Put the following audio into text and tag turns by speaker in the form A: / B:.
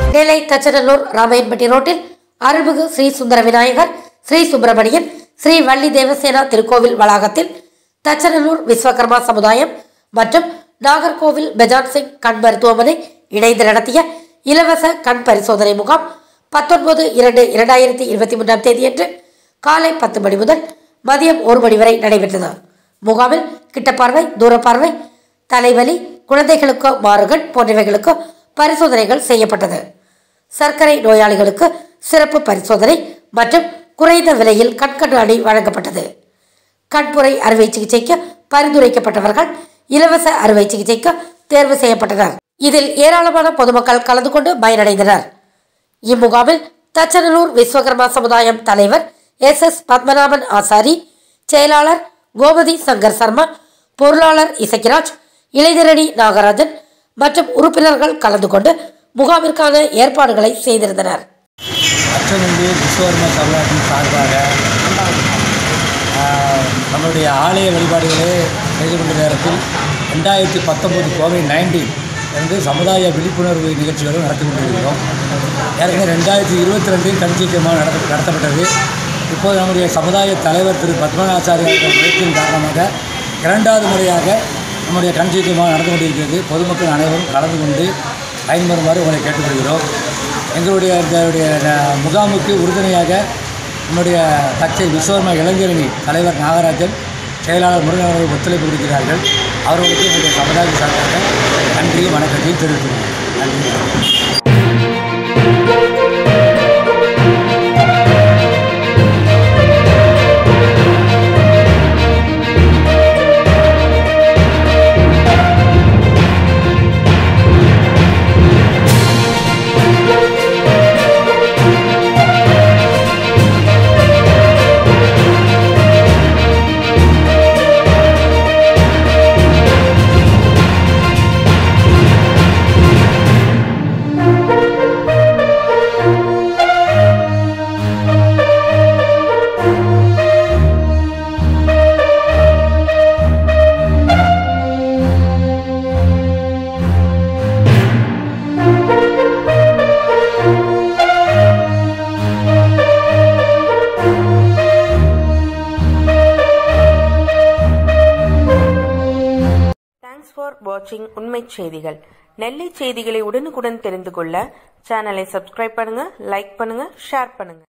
A: நெல்லை தச்சநல்லூர் ராமையன்பட்டி ரோட்டில் அருள்மிகு ஸ்ரீ சுந்தர விநாயகர் ஸ்ரீ சுப்பிரமணியன் ஸ்ரீ வள்ளி தேவசேனா திருக்கோவில் வளாகத்தில் தச்சநல்லூர் விஸ்வகர்மா சமுதாயம் மற்றும் நாகர்கோவில் பெஜான் சிங் கண் மருத்துவமனை இணைந்து நடத்திய இலவச கண் பரிசோதனை முகாம் பத்தொன்பது இரண்டு இரண்டாயிரத்தி இருபத்தி மூன்றாம் தேதியன்று காலை பத்து மணி முதல் மதியம் ஒரு மணி வரை நடைபெற்றது முகாமில் கிட்டப்பார்வை தூரப்பார்வை தலைவலி குழந்தைகளுக்கு மாறுகண் போன்றவைகளுக்கு பரிசோதனைகள் செய்யப்பட்டது சர்க்கரை நோயாளிகளுக்கு சிறப்பு பரிசோதனை மற்றும் குறைந்த விலையில் கண்கண்ணாடி வழங்கப்பட்டது கண்புரை அறுவை சிகிச்சைக்கு பரிந்துரைக்கப்பட்டவர்கள் இலவச அறுவை சிகிச்சைக்கு தேர்வு செய்யப்பட்டனர் இதில் ஏராளமான பொதுமக்கள் கலந்து கொண்டு பயனடைந்தனர் இம்முகாமில் தச்சநல்லூர் விஸ்வகர்மா சமுதாயம் தலைவர் எஸ் எஸ் பத்மநாபன் ஆசாரி செயலாளர் கோமதி சங்கர் சர்மா பொருளாளர் இசக்கிராஜ் இளைஞரணி நாகராஜன் மற்றும் உறுப்பினர்கள் கலந்து கொண்டு முகாமிற்கான ஏற்பாடுகளை செய்திருந்தனர்
B: அச்சநல்லூர் விஸ்வகர்மா சமுதாயத்தின் சார்பாக ஆஹ், நம்மளுடைய ஆலய வழிபாடுகளே செய்து கொண்ட நேரத்தில் ரெண்டாயிரத்தி பத்தொம்போது கோவிட் நைன்டீன் என்று சமுதாய விழிப்புணர்வு நிகழ்ச்சிகளும் நடத்தி கொண்டிருக்கிறோம் ஏற்கனவே ரெண்டாயிரத்தி இருபத்தி ரெண்டில் கண்சிக்கமாக நடத்த நடத்தப்பட்டது இப்போது நம்முடைய சமுதாய தலைவர் திரு பத்மநாச்சாரியார்கள் முயற்சியின் காரணமாக இரண்டாவது முறையாக நம்முடைய கண்சிக்கமாக நடந்து கொண்டிருக்கிறது பொதுமக்கள் அனைவரும் கலந்து கொண்டு பயன்பெறுமாறு உங்களை கேட்டுக்கொள்கிறோம் எங்களுடைய இந்த அஹ், முகாமுக்கு உறுதுணையாக நம்முடைய தச்சை விஸ்வகர்மா இளைஞரணி தலைவர் நாகராஜன் செயலாளர் முருகன் அவர்கள் ஒத்துழைப்பு கொடுக்கிறார்கள் அவர்களுக்கு எங்களுடைய சமுதாய சார்பாக நன்றியும் வணக்கத்தையும் தெரிவித்துள்ளோம் நன்றி
C: தேங்க்ஸ் ஃபார் வாட்சிங் உண்மை செய்திகள் நெல்லை செய்திகளை உடனுக்குடன் தெரிந்து கொள்ள சேனலை சப்ஸ்கிரைப் பண்ணுங்க லைக் பண்ணுங்க ஷேர் பண்ணுங்க